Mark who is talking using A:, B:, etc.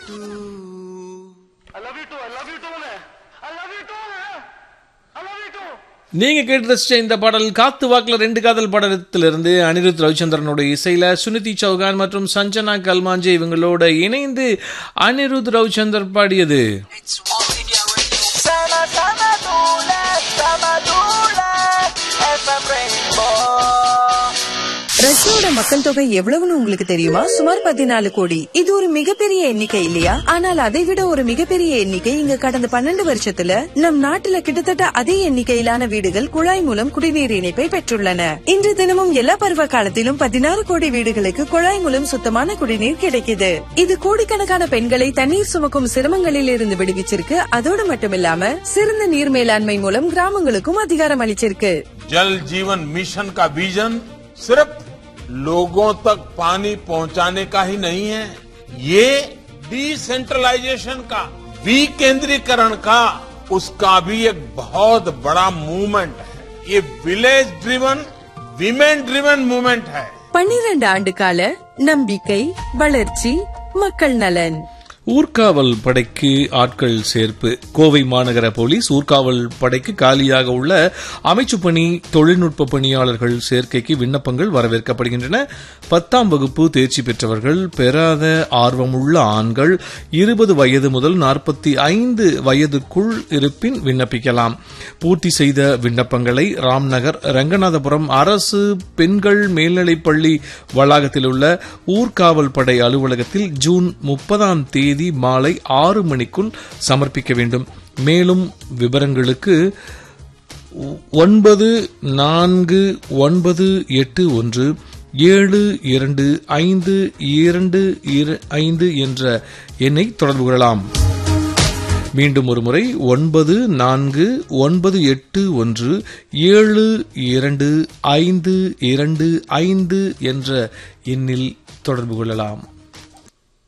A: I love you too. I love you too. man. I love you too. man. I love you too.
B: நீங்க கேட்டு ரசிச்ச இந்த பாடல் காத்து வாக்குல ரெண்டு காதல் படத்திலிருந்து அனிருத் ரவிச்சந்திரனோட இசையில சுனிதி சௌகான் மற்றும் சஞ்சனா கல்மாஞ்சே இவங்களோட இணைந்து அனிருத் ரவிச்சந்தர் பாடியது
C: Sama sama dula, sama dula, FM Rainbow.
D: ரஷ்யாவோட மக்கள் தொகை எவ்வளவுன்னு உங்களுக்கு தெரியுமா சுமார் பதினாலு கோடி இது ஒரு மிகப்பெரிய எண்ணிக்கை இல்லையா ஆனால் அதை விட ஒரு மிகப்பெரிய எண்ணிக்கை இங்க கடந்த பன்னெண்டு வருஷத்துல நம் நாட்டுல கிட்டத்தட்ட அதே எண்ணிக்கையிலான வீடுகள் குழாய் மூலம் குடிநீர் இணைப்பை பெற்றுள்ளன இன்று தினமும் எல்லா பருவ காலத்திலும் பதினாறு கோடி வீடுகளுக்கு குழாய் மூலம் சுத்தமான குடிநீர் கிடைக்குது இது கோடிக்கணக்கான பெண்களை தண்ணீர் சுமக்கும் சிரமங்களில் இருந்து விடுவிச்சிருக்கு அதோடு மட்டுமில்லாம சிறந்த நீர் மேலாண்மை மூலம் கிராமங்களுக்கும் அதிகாரம் அளிச்சிருக்கு
E: जल जीवन मिशन का विजन सिर्फ लोगों तक पानी पहुंचाने का ही नहीं है ये डिसेंट्रलाइजेशन का विकेंद्रीकरण का उसका भी एक बहुत बड़ा मूवमेंट है ये village driven women driven movement है
D: பன்னிரண்டு ஆண்டு கால நம்பிக்கை வளர்ச்சி மக்கள் நலன்
B: ஊர்காவல் படைக்கு ஆட்கள் சேர்ப்பு கோவை மாநகர போலீஸ் ஊர்காவல் படைக்கு காலியாக உள்ள அமைச்சு பணி தொழில்நுட்ப பணியாளர்கள் சேர்க்கைக்கு விண்ணப்பங்கள் வரவேற்கப்படுகின்றன பத்தாம் வகுப்பு தேர்ச்சி பெற்றவர்கள் பெறாத ஆர்வமுள்ள ஆண்கள் இருபது வயது முதல் நாற்பத்தி ஐந்து வயதுக்குள் இருப்பின் விண்ணப்பிக்கலாம் பூர்த்தி செய்த விண்ணப்பங்களை ராம்நகர் ரங்கநாதபுரம் அரசு பெண்கள் மேல்நிலைப்பள்ளி வளாகத்தில் உள்ள ஊர்காவல் படை அலுவலகத்தில் ஜூன் முப்பதாம் தேதி மாலை ஆறு மணிக்குள் சமர்ப்பிக்க வேண்டும் மேலும் விவரங்களுக்கு ஒன்பது நான்கு ஒன்பது எட்டு ஒன்று ஏழு இரண்டு ஐந்து இரண்டு இர- ஐந்து என்ற எண்ணை தொடர்பு கொள்ளலாம் மீண்டும் ஒரு முறை ஒன்பது நான்கு ஒன்பது எட்டு ஒன்று ஏழு இரண்டு ஐந்து இரண்டு ஐந்து என்ற எண்ணில் தொடர்பு கொள்ளலாம்